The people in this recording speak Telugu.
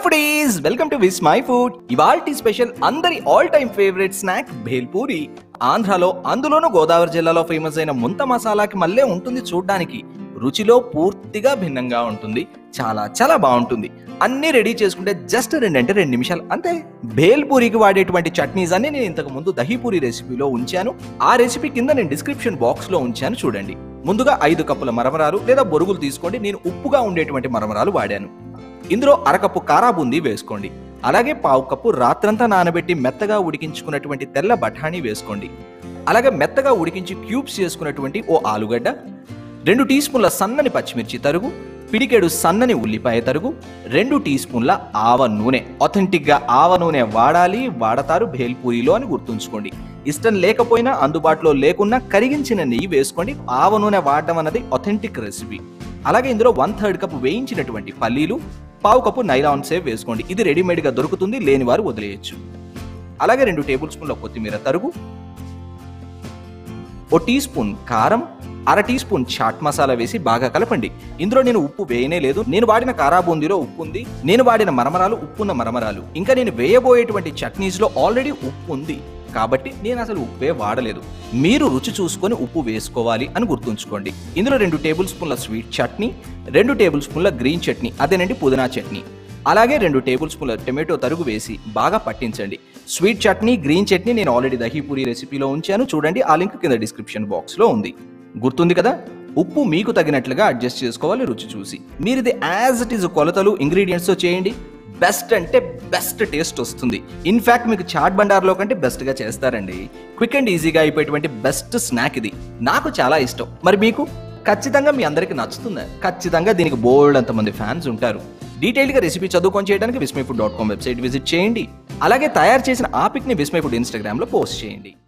foodies welcome to Vismai food ఇవాల్టి స్పెషల్ అందరి all time favourite snack bhelpuri ఆంధ్రాలో అందులోనూ గోదావరి జిల్లాలో ఫేమస్ అయిన ముంత మసాలాకి మళ్ళీ ఉంటుంది చూడ్డానికి రుచిలో పూర్తిగా భిన్నంగా ఉంటుంది చాలా చాలా బాగుంటుంది అన్నీ రెడీ చేసుకుంటే జస్ట్ రెండంటే రెండు నిమిషాలు అంతే భేల్పూరికి వాడేటువంటి చట్నీస్ అన్ని నేను ఇంతకు ముందు దహీపూరి రెసిపీలో ఉంచాను ఆ రెసిపీ కింద నేను డిస్క్రిప్షన్ బాక్స్ లో ఉంచాను చూడండి ముందుగా ఐదు కప్పుల మరమరాలు లేదా బొరుగులు తీసుకోండి నేను ఉప్పుగా ఉండేటువంటి మరమరాలు వాడాను ఇందులో అరకప్పు కారా బూందీ వేసుకోండి అలాగే పావు కప్పు రాత్రంతా నానబెట్టి మెత్తగా ఉడికించుకున్నటువంటి తెల్ల బఠానీ వేసుకోండి అలాగే మెత్తగా ఉడికించి క్యూబ్స్ చేసుకున్నటువంటి ఓ ఆలుగడ్డ రెండు టీ స్పూన్ల సన్నని పచ్చిమిర్చి తరుగు పిడికెడు సన్నని ఉల్లిపాయ తరుగు రెండు టీ స్పూన్ల ఆవ నూనె అథెంటిక్గా ఆవ నూనె వాడాలి వాడతారు భేల్పూరిలో అని గుర్తుంచుకోండి ఇష్టం లేకపోయినా అందుబాటులో లేకున్నా కరిగించిన నెయ్యి వేసుకోండి ఆవ నూనె వాడడం అన్నది అథెంటిక్ రెసిపీ అలాగే ఇందులో వన్ థర్డ్ కప్ వేయించినటువంటి పల్లీలు పావు కప్పు నైలాన్ సేవ్ వేసుకోండి ఇది రెడీమేడ్గా దొరుకుతుంది లేని వారు వదిలేయచ్చు అలాగే రెండు టేబుల్ స్పూన్ల కొత్తిమీర తరుగు ఓ టీ స్పూన్ కారం అర టీ స్పూన్ చాట్ మసాలా వేసి బాగా కలపండి ఇందులో నేను ఉప్పు వేయనే లేదు నేను వాడిన కారా బూందీలో ఉప్పు ఉంది నేను వాడిన మరమరాలు ఉప్పున్న మరమరాలు ఇంకా నేను వేయబోయేటువంటి చట్నీస్ లో ఆల్రెడీ ఉప్పు ఉంది కాబట్టి నేను అసలు ఉప్పే వాడలేదు మీరు రుచి చూసుకొని ఉప్పు వేసుకోవాలి అని గుర్తుంచుకోండి ఇందులో రెండు టేబుల్ స్పూన్ల స్వీట్ చట్నీ రెండు టేబుల్ స్పూన్ల గ్రీన్ చట్నీ అదేనండి పుదీనా చట్నీ అలాగే రెండు టేబుల్ స్పూన్ల టొమాటో తరుగు వేసి బాగా పట్టించండి స్వీట్ చట్నీ గ్రీన్ చట్నీ నేను ఆల్రెడీ దహీపూరి రెసిపీలో ఉంచాను చూడండి ఆ లింక్ కింద డిస్క్రిప్షన్ బాక్స్లో ఉంది గుర్తుంది కదా ఉప్పు మీకు తగినట్లుగా అడ్జస్ట్ చేసుకోవాలి రుచి చూసి మీరు ఇది యాజ్ ఇట్ ఈజ్ కొలతలు ఇంగ్రీడియంట్స్తో చేయండి బెస్ట్ అంటే బెస్ట్ టేస్ట్ వస్తుంది ఇన్ఫాక్ట్ మీకు చాట్ బండార్లో కంటే బెస్ట్గా చేస్తారండి క్విక్ అండ్ ఈజీగా అయిపోయేటువంటి బెస్ట్ స్నాక్ ఇది నాకు చాలా ఇష్టం మరి మీకు ఖచ్చితంగా మీ అందరికి నచ్చుతుంది ఖచ్చితంగా దీనికి బోల్డ్ అంతమంది ఫ్యాన్స్ ఉంటారు డీటెయిల్గా రెసిపీ చదువుకొని చేయడానికి Vismai food dot com website visit చేయండి అలాగే తయారు చేసిన ఆ పిక్ని విస్మై ఫుడ్ ఇన్స్టాగ్రామ్లో పోస్ట్ చేయండి